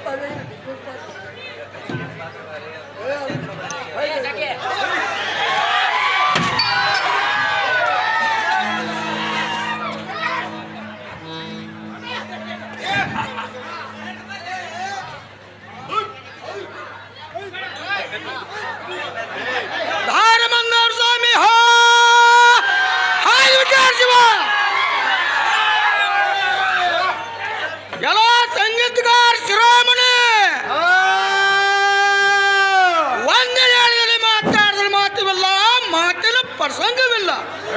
ಧಾರಮಂದರ್ ಸ್ವಾಮಿ ಹೋ ಹಾಯ್ ವಿಚಾರ ಶಿವ ಎಲ್ಲ ಸಂಗೀತಗಾರ ಶಿರೋಮಣಿ ಒಂದೇ ಹೇಳಿದಲ್ಲಿ ಮಾತಾಡಿದ್ರೆ ಮಾತಿಲ್ಲ ಮಾತಿನ ಪ್ರಸಂಗವಿಲ್ಲ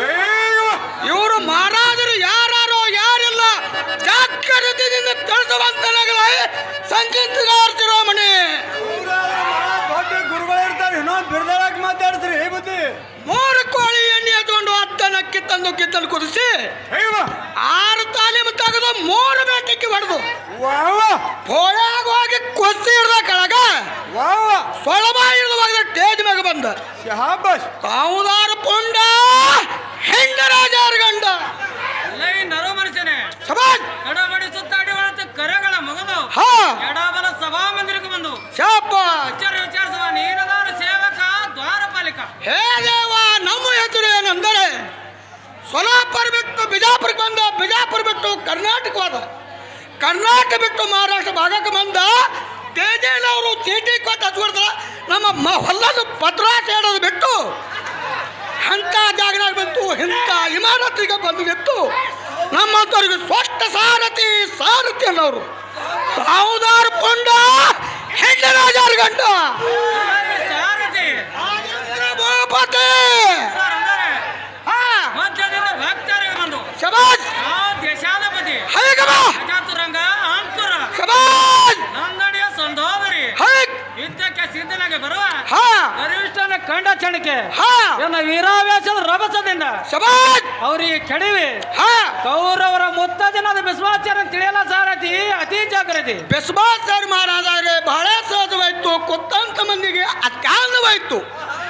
ಇವರು ಮಹಾರಾಜರು ಯಾರು ಯಾರಿಲ್ಲ ಜಾಗ್ರತೆಯಿಂದ ತಿಳಿಸುವಂತ ನಗರ ಸಂಗೀತಗಾರ ಶಿರೋಮಣಿ ದೊಡ್ಡ ಗುರುಗಳು ಇರ್ತಾರೆ ಇನ್ನೊಂದು ಬಿರ್ದಳಾಗಿ ಮಾತಾಡ್ಸ್ರಿ ಹೇ ಬುದ್ಧಿ ಮೂರು ಕೋಳಿ ಎಣ್ಣೆ ಎತ್ಕೊಂಡು ಹತ್ತನ ಕಿತ್ತಂದು ಕಿತ್ತಲು ಕುದಿಸಿ ಆರು ತಾಲೀಮು ತೆಗೆದು ಮೂರು ಬೇಟಕ್ಕೆ ಹೊಡೆದು ವಾವ ಪೋಳ್ಯಾಗ ಹೋಗಿ ಕೊಸ್ತಿ ಹಿಡ್ದ ಕೆಳಗ ವಾವ ಸೊಳಬ ಹಿಡಿದು ಹೋಗಿದ ಟೇಜ್ ಮ್ಯಾಗ ಬಂದ ಶಹಾಬಾಷ್ ತಾವುದಾರ ಪುಂಡ ಹೆಂಡ ರಾಜಾರ ಗಂಡ ಲೈ ನರೋ ಮನುಷ್ಯನೇ ಸಬಾಜ್ ಕಡಬಡಿ ಸುತ್ತಾಡಿ ಹೊರತು ಕರೆಗಳ ಮಗದು ಹಾ ಎಡಬಲ ಸಭಾ ಮಂದಿರಕ್ಕೆ ಬಂದು ಶಾಪ ವಿಚಾರ ವಿಚಾರಿಸುವ ನೀನದಾರ ಸೇವಕ ದ್ವಾರಪಾಲಿಕ ಹೇ ದೇವ ನಮ್ಮ ಹೆಸರು ಏನೆಂದರೆ ಸೊಲಾಪುರ ಬಿಟ್ಟು ಬಿಜಾಪುರಕ್ಕೆ ಬಂದ ಬಿಜಾಪುರ ಬಿಟ್ಟು ಕರ್ನಾಟಕ ಹೋದ ಕರ್ನಾಟಕ ಬಿಟ್ಟು ಮಹಾರಾಷ್ಟ್ರ ಭಾಗಕ್ಕೆ ಬಂದ ತೇಜೇನವರು ಚೀಟಿ ಕೊಟ್ಟು ಹಚ್ಕೊಡ್ತಾರ ನಮ್ಮ ಮ ಹೊಲದ ಪತ್ರಾಸ ಹೇಳೋದು ಬಿಟ್ಟು ಅಂಥ ಜಾಗದಾಗ ಬಂತು ಇಂಥ ಇಮಾರತಿಗೆ ಬಂದು ನಿಂತು ನಮ್ಮಂಥವ್ರಿಗೆ ಸ್ವಷ್ಟ ಸಾರಥಿ ಸಾರಥಿ ಅನ್ನೋರು ಸಾವುದಾರ ಪುಂಡ ಹೆಂಡ ರಾಜಾರ ಗಂಡ ಸಾರಥಿ ರಾಜೇಂದ್ರ ಭೂಪತಿ ಸರ್ ಅಂದರೆ ಹಾ ಮಧ್ಯದಿಂದ ಭಕ್ತರಿಗೆ ಬಂದು ಶಬಾಜ್ ಆ ದೇಶಾಧಿಪತಿ ಹೈಕಬ ಅಜಾತುರಂಗ ಅಂಕುರ ಶಬಾಜ್ ನನ್ನಡಿಯ ಸಂಧೋದರಿ ಹೈಕ್ ಯುದ್ಧಕ್ಕೆ ಸಿದ್ಧನಾಗಿ ಬರುವ ಹಾ ಗರಿಷ್ಠನ ಕಂಡ ಚಣಕ್ಕೆ ಹಾ ಎನ್ನ ವೀರಾವೇಶದ ರಭಸದಿಂದ ಶಬಾಜ್ ಅವರಿಗೆ ಕೆಡವಿ ಹಾ ಕೌರವರ ಮುತ್ತದಿನದ ವಿಶ್ವಾಚಾರ ತಿಳಿಯಲ್ಲ ಸಾರಥಿ ಅತಿ ಜಾಗೃತಿ ಬೆಸ್ಬಾಚಾರ್ಯ ಮಹಾರಾಜರೇ ಬಹಳ ಸಹಜವಾಯ್ತು ಕೊತ್ತಂತ ಮಂದಿಗೆ ಅತ್ಯಾನವಾಯ್ತು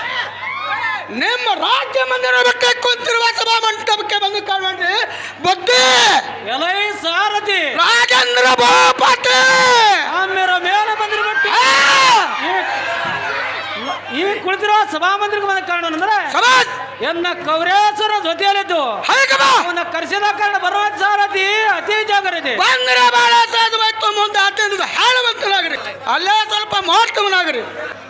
ನಿಮ್ಮ ರಾಜ್ಯ ಮಂದಿರ ಬಿಟ್ಟು ಕುಂತಿರುವ ಸಭಾ ಮಂಟಪಕ್ಕೆ ಬಂದು ಕಾಣ್ರಿ ಬುದ್ಧಿ ಎಲೈ ಸಾರಥಿ ರಾಜೇಂದ್ರ ಭೂಪತಿ ಆಮೇರ ಮೇಲೆ ಬಂದಿರ್ಬಿಟ್ಟು ಹಾ! ಈ ಕುಳಿತಿರೋ ಸಭಾ ಮಂದಿರಕ್ಕೆ ಬಂದ ಕಾರಣ ಅಂದ್ರೆ ಶಬಾಜ್ ಎನ್ನ ಕೌರೇಶ್ವರ ಜೊತೆಯಲ್ಲಿದ್ದು ಹೈಕಬ ಅವನ ಕರೆಸಿದ ಕಾರಣ ಬರುವ ಸಾರಥಿ ಅತಿ ಜಾಗೃತಿ ಬಂದ್ರೆ ಬಹಳ ಸಹಜವಾಯ್ತು ಮುಂದೆ ಅತ್ಯಂತ ಹೇಳುವಂತನಾಗ್ರಿ ಅಲ್ಲೇ ಸ್ವಲ್ಪ ಮಹತ್ವನಾಗ್ರಿ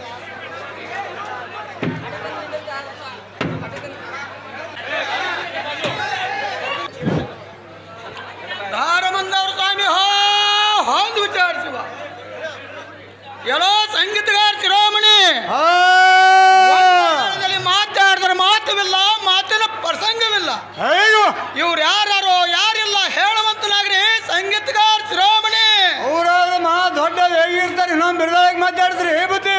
ಧಾರಮಂದವ್ರ ಸ್ವಾಮಿ ಹೋ ಹೊಂದು ವಿಚಾರಿಸುವ ಎಲ್ಲೋ ಸಂಗೀತಗಾರ ಶಿರೋಮಣಿ ಒಂದಲ್ಲಿ ಮಾತಾಡಿದ್ರೆ ಮಾತುವಿಲ್ಲ ಮಾತಿನ ಪ್ರಸಂಗವಿಲ್ಲ ಅಯ್ಯೋ ಇವ್ರು ಯಾರು ಯಾರಿಲ್ಲ ಹೇಳುವಂತನಾಗ್ರಿ ಸಂಗೀತಗಾರ ಶಿರೋಮಣಿ ಅವ್ರಾದ್ರೆ ಮಹಾ ದೊಡ್ಡ ಹೇಗಿರ್ತಾರೆ ಇನ್ನೊಂದು ಬಿರ್ದಳಾಗಿ ಮಾತಾಡ್ಸ್ರಿ ಹೇ ಬುದ್ಧಿ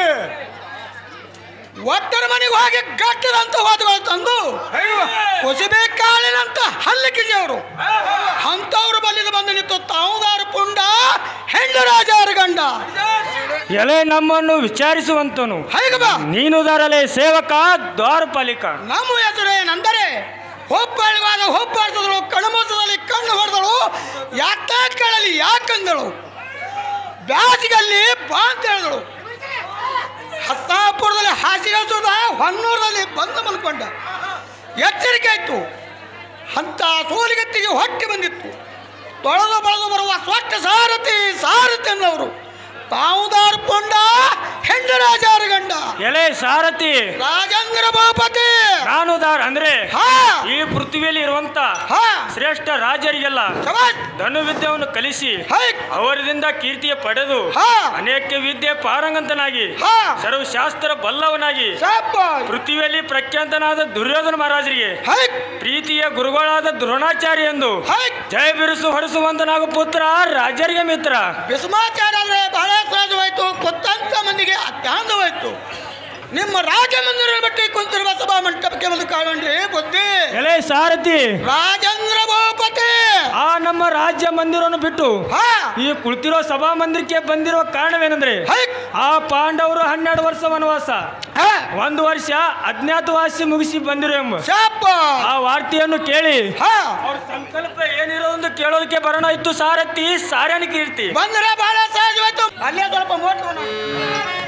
ಒಟ್ಟರ ಮನೆಗೆ ಹೋಗಿ ಗಟ್ಟದಂತ ಹೋದಗಳು ತಂದು ಅಯ್ಯೋ ಕುಸಿಬೆ ಕಾಳಿನಂತ ಹಲ್ಲಿಕಿಗೆ ಅವರು ಅಂತವ್ರ ಬಲ್ಲಿದ ಬಂದು ನಿಂತು ತಾವುದಾರ ಪುಂಡ ಹೆಣ್ಣು ರಾಜಾರ ಗಂಡ ಎಲೆ ನಮ್ಮನ್ನು ವಿಚಾರಿಸುವಂತನು ಹೈಗ ಬಾ ನೀನು ದರಲೆ ಸೇವಕ ದ್ವಾರಪಾಲಿಕ ನಮ್ಮ ಹೆಸರು ಏನೆಂದರೆ ಹುಬ್ಬಳ್ಳಿವಾದ ಹುಬ್ಬಾಡ್ತದಳು ಕಣ್ಮಸದಲ್ಲಿ ಕಣ್ಣು ಹೊಡೆದಳು ಯಾಕ ಕೇಳಲಿ ಯಾಕಂದಳು ಬ್ಯಾಸಿಗಲ್ಲಿ ಬಾ ಅಂತ ಹೇಳಿದಳು ಹತ್ತಾಪುರದಲ್ಲಿ ಹಾಸಿಗೆ ಹಚ್ಚೋದ ಹೊನ್ನೂರಲ್ಲಿ ಬಂದು ಮಲ್ಕೊಂಡ ಎಚ್ಚರಿಕೆ ಆಯ್ತು ಅಂತ ಸೋಲಿಗತ್ತಿಗೆ ಹೊಟ್ಟೆ ಬಂದಿತ್ತು ತೊಳೆದು ಬಳದು ಬರುವ ಸ್ವಚ್ಛ ಸಾರಥಿ ಸಾರಥಿ ಅನ್ನೋರು ತಾವುದಾರ ಪೊಂಡ ಹೆಂಡ ರಾಜಾರ ಗಂಡ ಎಲೆ ಸಾರಥಿ ರಾಜೇಂದ್ರ ಭೂಪತಿ ನಾನು ದಾರ್ ಅಂದ್ರೆ ಹಾ ಈ ಪೃಥ್ವಿಯಲ್ಲಿ ಇರುವಂತ ಹಾ ಶ್ರೇಷ್ಠ ರಾಜರಿಗೆಲ್ಲ ಶಬಾಷ್ ಧನುವಿದ್ಯೆಯನ್ನು ಕಲಿಸಿ ಹೈ ಅವರಿಂದ ಕೀರ್ತಿಯ ಪಡೆದು ಹಾ ಅನೇಕ ವಿದ್ಯೆ ಪಾರಂಗಂತನಾಗಿ ಹಾ ಸರ್ವಶಾಸ್ತ್ರ ಬಲ್ಲವನಾಗಿ ಶಾಬಾಷ್ ಪೃಥ್ವಿಯಲ್ಲಿ ಪ್ರಖ್ಯಾತನಾದ ದುರ್ಯೋಧನ ಮಹಾರಾಜರಿಗೆ ಹೈ ಪ್ರೀತಿಯ ಗುರುಗಳಾದ ದ್ರೋಣಾಚಾರ್ಯ ಎಂದು ಹೈ ಜಯ ಬಿರುಸು ಹೊರಸುವಂತನಾಗ ಪುತ್ರ ರಾಜರಿಗೆ ಮಿತ್ರ ಭೀಷ್ಮಾಚಾರ್ಯ ಅಂದ್ರೆ ಬಹಳ ಸಹಜವಾಯ್ತು ಕೊತ್ತಂತ ಮಂದಿಗೆ ಅತ್ಯಾಂತವಾಯ್ತು ನಿಮ್ಮ ರಾಜ ಮಂದಿರ ಬಿಟ್ಟು ಕುಂತಿರುವ ಸಭಾ ಮಂಟಪಕ್ಕೆ ಒಂದು ಕಾಣಂಡಿ ಬುದ್ಧಿ ಎಲೆ ಸಾರಥಿ ರಾಜೇಂದ್ರ ಭೂಪತಿ ಆ ನಮ್ಮ ರಾಜ್ಯ ಮಂದಿರವನ್ನು ಬಿಟ್ಟು ಹಾ ಈ ಕುಳಿತಿರೋ ಸಭಾ ಮಂದಿರಕ್ಕೆ ಬಂದಿರುವ ಕಾರಣವೇನೆಂದ್ರೆ ಹೈ ಆ ಪಾಂಡವರು ಹನ್ನೆರಡು ವರ್ಷ ವನವಾಸ ಹಾ ಒಂದು ವರ್ಷ ಅಜ್ಞಾತವಾಸಿ ಮುಗಿಸಿ ಬಂದಿರೋ ಎಂಬ ಶಾಬಾಷ್ ಆ ವಾರ್ತೆಯನ್ನು ಕೇಳಿ ಹಾ ಅವ್ರ ಸಂಕಲ್ಪ ಏನಿರೋದು ಕೇಳೋದಕ್ಕೆ ಬರೋಣ ಇತ್ತು ಸಾರಥಿ ಸಾರ್ಯಾನ ಕೀರ್ತಿ ಬಂದ್ರೆ ಬಹಳ ಸಹಜವಾಯ್ತು ಅಲ್ಲೇ ಮಾತಾಡ್ತೀವಿ ನಾವು